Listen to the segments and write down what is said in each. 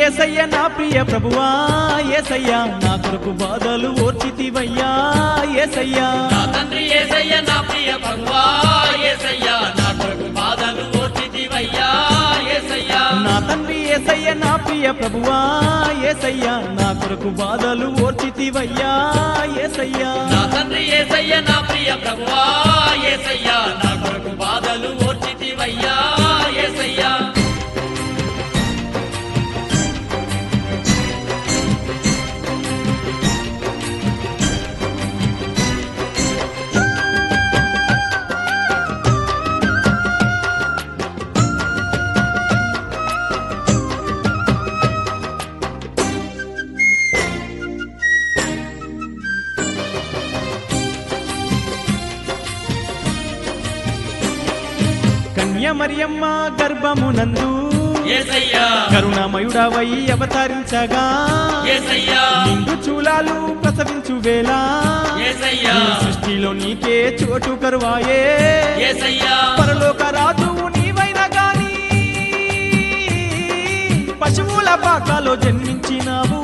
ఏసయ్య నా ప్రియ ప్రభువా ఏసయ్య నా కొరకు బాధలు ఓర్చితివయ్యా ఏసయ్యా నా తండ్రి ఏసయ్య నా ప్రియ ప్రభువా ఏసయ్య నా కొరకు బాధలు ఓర్చితివయ్యా ఏసయ్య నా తండ్రి ఏసయ్య నా ప్రియ ప్రభువా ఏసయ్య నా కొరకు బాధలు ఓర్చితివయ్యా ఏసయ్యా నా తండ్రి ఏసయ్య నా ప్రియ ప్రభువా ఏసయ్య నా కొరకు బాధలు ఓర్చితివయ్యా ఏసయ్య కన్య మరియమ్మ గర్భమునందు ఏసయ్య కరుణామయుడవై అవతరించగా ఏసయ్య నిండు చూలాలు ప్రసవించు వేళ ఏసయ్య ఈ సృష్టిలో నీకే చోటు కరువాయే ఏసయ్య పరలోక రాజువు నీవైన గాని పశువుల పాకలో జన్మించినావు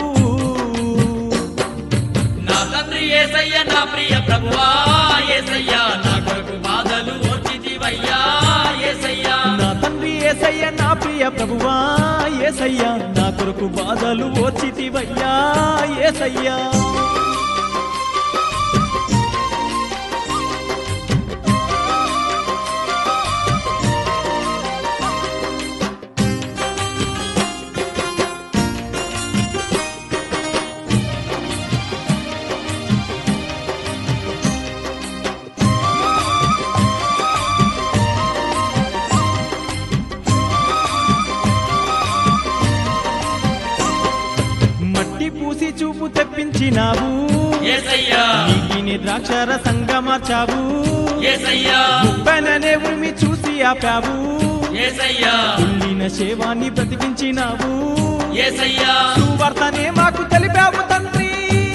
నా తండ్రి ఏసయ్య నా ప్రియ ప్రభువా ఏసయ్య నా కొరకు బాధలు ఓర్చితివయ్యా ఏసయ్య నా తండ్రి ఏసయ్య నా ప్రియ ప్రభువా ఏసయ్య నా కొరకు బాధలు ఓర్చితివయ్యా ఏసయ్యా మట్టి పూసి చూపు తెప్పించినావు ఏసయ్య నీటిని ద్రాక్షర సంగమార్చావు ఏసయ్య ముప్పననే ఉరిమి చూసి ఆపావు ఏసయ్య కుళ్ళిన శేవాన్ని బ్రతికించినావు ఏసయ్య సువార్తనే మాకు తెలిపావు తండ్రి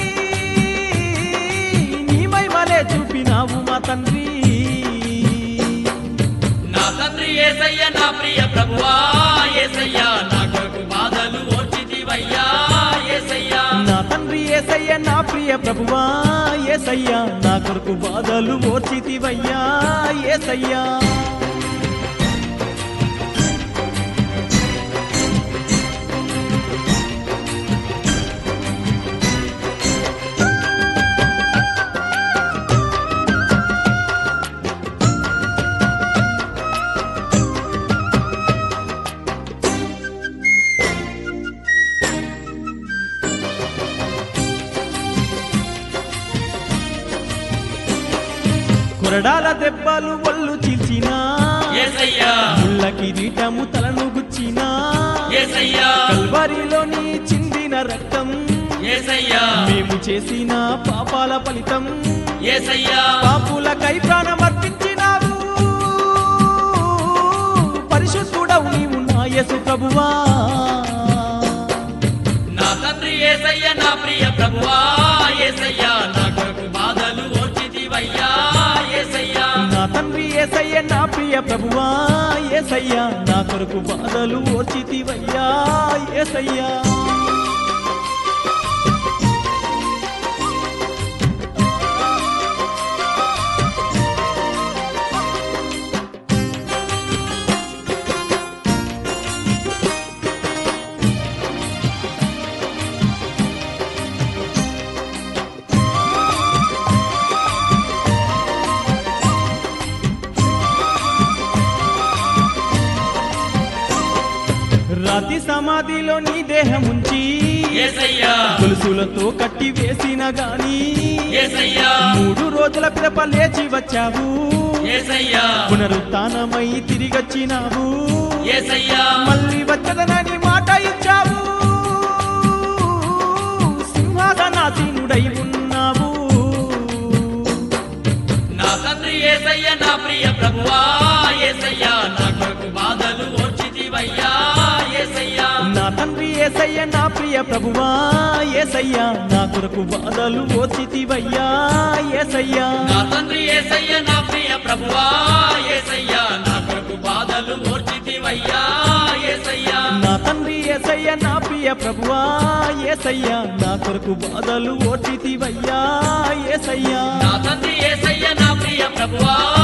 నీ మహిమలే చూపినావు మా తండ్రి నా తండ్రి ఏసయ్య నా ప్రియ ప్రభువా ఏసయ్య నా కొరకు బాధలు ఓర్చితివయ్యా ఏసయ్య నా తండ్రి ఏసయ్య నా ప్రియ ప్రభువా ఏసయ్య నా కొరకు బాధలు ఓర్చితివయ్యా ఏసయ్యా కొరడాల దెబ్బలు ఒళ్ళు చీల్చినా ఏసయ్య ముళ్ళ కిరీటము తలను గుచ్చినా ఏసయ్య కల్వరిలోని చిందిన రక్తం ఏసయ్య మేము చేసిన పాపాల ఫలితం ఏసయ్య పాపులకై ప్రాణం అర్పించినావు పరిశుద్ధుడవు నీవు నా యేసు ప్రభువా నా తండ్రి ఏసయ్య నా ప్రియ ప్రభువా ఏసయ్య నా కొరకు బాధలు ఓర్చితివయ్యా ఏసయ్య నా తండ్రి ఏసయ్య నా ప్రియ ప్రభువా ఏసయ్య నా కొరకు బాధలు ఓర్చితివయ్యా ఏసయ్యా రాతి సమాధిలో నీ దేహం ఉంచి ఏసయ్య గొలుసులతో కట్టి వేసిన గాని ఏసయ్య మూడు రోజుల పిదప లేచి వచ్చావు ఏసయ్య పునరుత్నమై తిరిగొచ్చినావు ఏసయ్య మళ్ళీ వచ్చదనని మాట ఇచ్చావు సింహాసనాసీనుడై ఉన్నావు నా తండ్రి ఏసయ్య నా ప్రియ ప్రభువా ఏసయ్య నా కొరకు బాధలు ఓర్చితివయ్యా ఏసయ్య నా తండ్రి ఏసయ్య నా ప్రియ ప్రభువా ఏసయ్య నా కొరకు బాధలు ఓచితివయ్యా ఏసయ్యా నా తండ్రి ఏసయ్య నా ప్రియ ప్రభువా ఏసయ్య నా కొరకు బాధలు ఓర్చితివయ్యా ఏసయ్య నా తండ్రి ఏసయ్య నా ప్రియ ప్రభువా ఏసయ్యా నా కొరకు బాధలు ఓర్చితివయ్యా ఏసయ్యా నా తండ్రి ఏసయ్య నా ప్రియ ప్రభువా